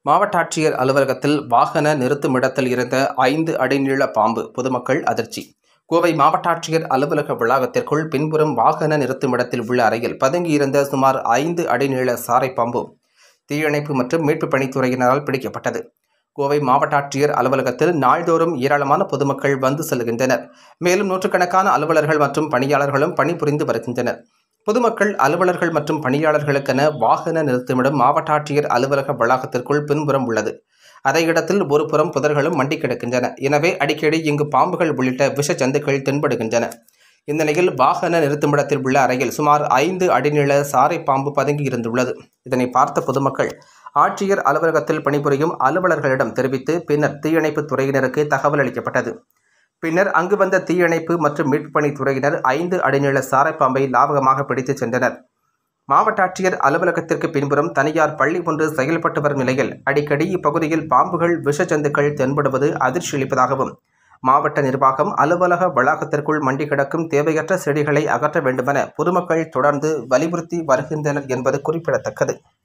மாவட்ட ஆட்சியர் அலுவலகத்தில் வாகன நிறுத்துமிடத்தில் இருந்த ஐந்து அடி நீள பாம்பு பொதுமக்கள் அதிர்ச்சி கோவை மாவட்ட ஆட்சியர் அலுவலக வளாகத்திற்குள் பின்புறம் வாகன நிறுத்துமிடத்தில் உள்ள அறையில் பதுங்கியிருந்த சுமார் ஐந்து அடி நீள சாரை பாம்பு தீயணைப்பு மற்றும் மீட்புப் பணித்துறையினரால் பிடிக்கப்பட்டது கோவை மாவட்ட ஆட்சியர் அலுவலகத்தில் நாள்தோறும் ஏராளமான பொதுமக்கள் வந்து செல்கின்றனர் மேலும் நூற்றுக்கணக்கான அலுவலர்கள் மற்றும் பணியாளர்களும் பணிபுரிந்து வருகின்றனர் பொதுமக்கள் அலுவலர்கள் மற்றும் பணியாளர்களுக்கென வாகன நிறுத்துமிடம் மாவட்ட ஆட்சியர் அலுவலக வளாகத்திற்குள் பின்புறம் உள்ளது அதே இடத்தில் ஒரு புறம் புதர்களும் மண்டி கிடக்கின்றன எனவே அடிக்கடி இங்கு பாம்புகள் உள்ளிட்ட விஷ ஜந்துக்கள் தென்படுகின்றன இந்த நிலையில் வாகன நிறுத்துமிடத்தில் உள்ள அறையில் சுமார் ஐந்து அடிநீள சாரை பாம்பு பதுங்கி இருந்துள்ளது இதனை பார்த்த பொதுமக்கள் ஆட்சியர் அலுவலகத்தில் பணிபுரியும் அலுவலர்களிடம் தெரிவித்து பின்னர் தீயணைப்பு துறையினருக்கு தகவல் அளிக்கப்பட்டது பின்னர் அங்கு வந்த தீயணைப்பு மற்றும் மீட்புப் பணித் துறையினர் ஐந்து அடிநீள சாரை பாம்பை லாவகமாக பிடித்துச் சென்றனர் மாவட்ட ஆட்சியர் அலுவலகத்திற்கு பின்புறம் தனியார் பள்ளி ஒன்று செயல்பட்டு வரும் நிலையில் அடிக்கடி இப்பகுதியில் பாம்புகள் விஷ ஜந்துக்கள் தென்படுவது அதிர்ச்சி அளிப்பதாகவும் மாவட்ட நிர்வாகம் அலுவலக வளாகத்திற்குள் மண்டி கிடக்கும் தேவையற்ற செடிகளை அகற்ற வேண்டுமென பொதுமக்கள் தொடர்ந்து வலியுறுத்தி வருகின்றனர் என்பது குறிப்பிடத்தக்கது